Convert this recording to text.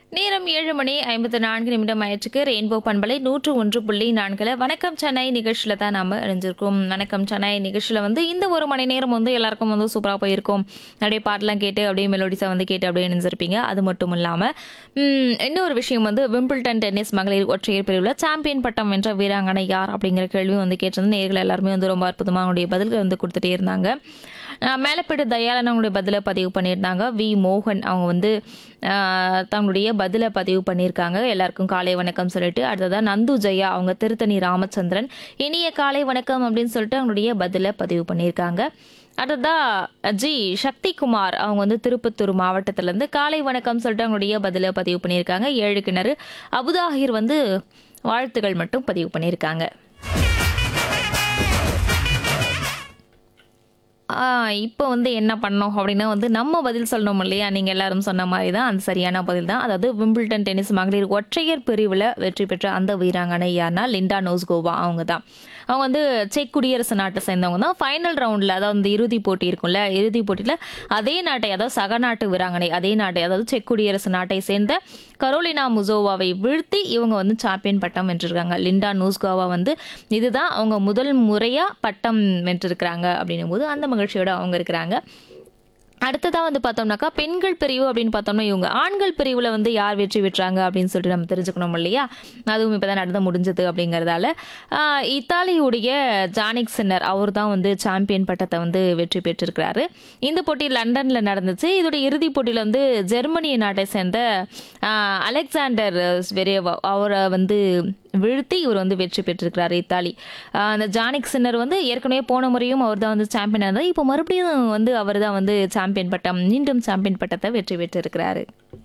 நேரம் ஏழு மணி ஐம்பத்து நான்கு நிமிடம் ஆயிடுச்சுக்கு ரெயின்போ பண்பலை நூற்று ஒன்று புள்ளி நான்குல வணக்கம் சென்னை நிகழ்ச்சியில் தான் நாம் இணைஞ்சிருக்கோம் வணக்கம் சென்னை நிகழ்ச்சியில் வந்து இந்த ஒரு மணி நேரம் வந்து எல்லாருக்கும் வந்து சூப்பராக போயிருக்கும் அப்படியே பாட்டெலாம் கேட்டு அப்படியே மெலோடிஸாக வந்து கேட்டு அப்படியே இணைஞ்சிருப்பீங்க அது மட்டும் இல்லாமல் இன்னொரு விஷயம் வந்து விம்பிள்டன் டென்னிஸ் மகளிர் ஒற்றையர் பிரிவில் சாம்பியன் பட்டம் வென்ற வீராங்கனை யார் அப்படிங்கிற கேள்வி வந்து கேட்டிருந்தது நேர்கள் எல்லாருமே வந்து ரொம்ப அற்புதமாக அவங்களுடைய பதில்கள் வந்து கொடுத்துட்டே இருந்தாங்க அஹ் மேலப்பேட்டு தயாளன் அவங்களுடைய பதிலை பதிவு பண்ணியிருந்தாங்க வி மோகன் அவங்க வந்து அஹ், தங்களுடைய பதிலை பதிவு பண்ணியிருக்காங்க எல்லாருக்கும் காலை வணக்கம் சொல்லிட்டு அடுத்ததாக நந்து ஜெயா அவங்க திருத்தணி ராமச்சந்திரன் இனிய காலை வணக்கம் அப்படின்னு சொல்லிட்டு அவங்களுடைய பதிலை பதிவு பண்ணியிருக்காங்க அடுத்ததா ஜி சக்திகுமார் அவங்க வந்து திருப்பத்தூர் மாவட்டத்திலேருந்து காலை வணக்கம் சொல்லிட்டு அவங்களுடைய பதிலை பதிவு பண்ணியிருக்காங்க ஏழு கிணறு அபுதாஹிர் வந்து வாழ்த்துகள் மட்டும் பதிவு பண்ணியிருக்காங்க இப்போ வந்து என்ன பண்ணோம் அப்படின்னா வந்து நம்ம பதில் சொல்லணும் இல்லையா நீங்கள் எல்லாரும் சொன்ன மாதிரி தான் அந்த சரியான பதில் தான் அதாவது விம்பிள்டன் டென்னிஸ் மகளிர் ஒற்றையர் பிரிவில் வெற்றி பெற்ற அந்த வீராங்கனை யார்னா லிண்டா நோஸ்கோவா அவங்க தான் அவங்க வந்து செக் குடியரசு நாட்டை சேர்ந்தவங்க தான் ஃபைனல் ரவுண்டில் அதாவது இந்த இறுதி போட்டி இருக்கும்ல இறுதி போட்டியில் அதே நாட்டை அதாவது சக நாட்டு வீராங்கனை அதே நாட்டை அதாவது செக் குடியரசு நாட்டை சேர்ந்த கரோலினா முசோவாவை வீழ்த்தி இவங்க வந்து சாம்பியன் பட்டம் வென்றிருக்காங்க லிண்டா நூஸ்கோவா வந்து இதுதான் அவங்க முதல் முறையாக பட்டம் வென்றிருக்கிறாங்க அப்படின்னும் போது அந்த மகிழ்ச்சியோட அவங்க இருக்கிறாங்க அடுத்ததாக வந்து பார்த்தோம்னாக்கா பெண்கள் பிரிவு அப்படின்னு பார்த்தோம்னா இவங்க ஆண்கள் பிரிவில் வந்து யார் வெற்றி பெற்றாங்க அப்படின்னு சொல்லிட்டு நம்ம தெரிஞ்சுக்கணும் இல்லையா அதுவும் இப்போ தான் நடந்து முடிஞ்சது அப்படிங்கிறதால ஆஹ், இத்தாலியுடைய ஜானிக் சின்னர் அவர் தான் வந்து சாம்பியன் பட்டத்தை வந்து வெற்றி பெற்றிருக்கிறாரு இந்த போட்டி லண்டனில் நடந்துச்சு இதோட இறுதிப் போட்டியில் வந்து ஜெர்மனிய நாட்டை சேர்ந்த ஆஹ், அலெக்சாண்டர் ஸ்வெரேவா அவரை வந்து வீழ்த்தி இவர் வந்து வெற்றி பெற்றிருக்கிறாரு இத்தாலி ஆஹ், அந்த ஜானிக் சின்னர் வந்து ஏற்கனவே போன முறையும் அவர் தான் வந்து சாம்பியன் இருந்தார் இப்போ மறுபடியும் வந்து அவர் தான் வந்து சாம்பியன் பட்டம் மீண்டும் சாம்பியன் பட்டத்தை வெற்றி பெற்றிருக்கிறாரு